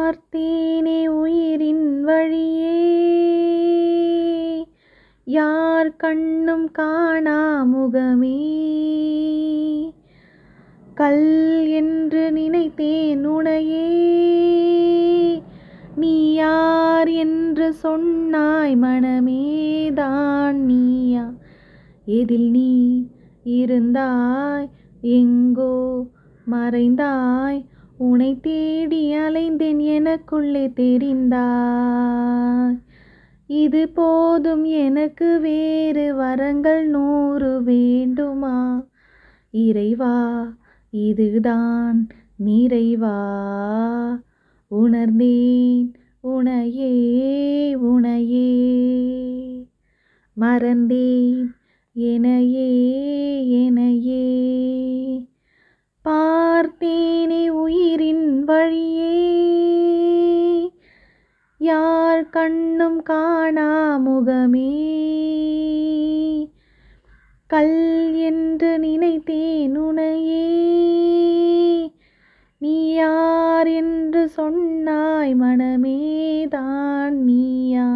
பார்த்தேனே உயிரின் வழியே யார் கண்ணும் காணா முகமே கல் என்று நினைத்தேன் உனையே நீ யார் என்று சொன்னாய் மனமேதான் நீயா எதில் நீ இருந்தாய் எங்கோ மறைந்தாய் உனை தேடி அலைந்தேன் எனக்குள்ளே தெரிந்தாய் இது போதும் எனக்கு வேறு வரங்கள் நூறு வேண்டுமா இறைவா இதுதான் நிறைவா உணர்ந்தேன் உனையே உனையே மறந்தேன் எனையே எனையே பார்த்தேனே உயிரின் வழியே யார் கண்ணும் காணா முகமே கல் என்று நினைத்தேன் உனையே நீ யார் என்று சொன்னாய் மனமேதான் நீயா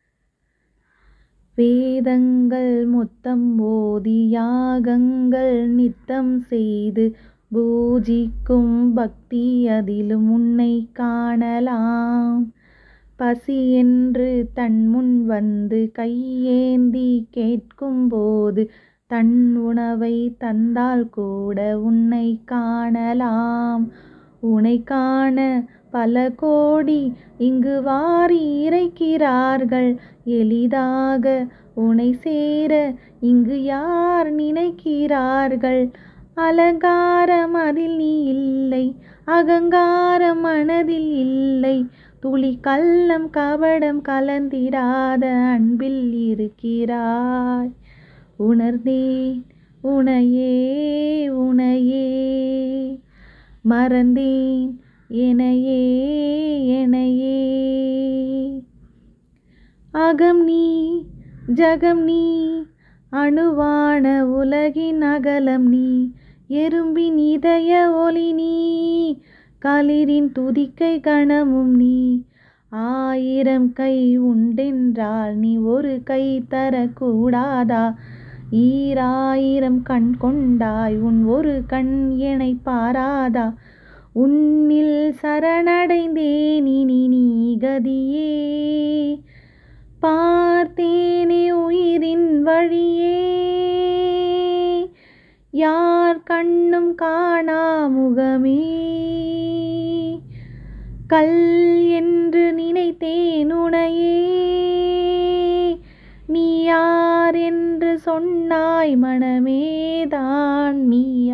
வேதங்கள் மொத்தம் ஓதி யாகங்கள் நித்தம் செய்து பூஜிக்கும் பக்தி அதிலும் உன்னை காணலாம் பசி என்று தன் முன் வந்து கையேந்தி கேட்கும்போது தன் உணவை தந்தால் கூட உன்னை காணலாம் உன்னை காண பல கோடி இங்கு வாரி இறைக்கிறார்கள் எளிதாக உனை சேர இங்கு யார் நினைக்கிறார்கள் அலங்காரம் அதில் நீ இல்லை அகங்காரம் மனதில் இல்லை துளி கள்ளம் கபடம் கலந்திடாத அன்பில் இருக்கிறாய் உணர்ந்தேன் உனையே உனையே மறந்தேன் எனையே எனையே அகம் நீ ஜகம் நீ அணுவான உலகின் அகலம் நீ எறும்பின் இதய ஒளி நீ களிரின் துதிக்கை கணமும் நீ ஆயிரம் கை உண்டென்றால் நீ ஒரு கை தரக்கூடாதா ஈராயிரம் கண் கொண்டாய் உன் ஒரு கண் எனை பாராதா உன்னில் சரணடைந்தேன் இனி நீ கதியே பார்த்தேனே உயிரின் வழியே யார் கண்ணும் காணா முகமே கல் என்று நினைத்தேன் உனையே நீ யார் என்று சொன்னாய் மனமேதான் நீ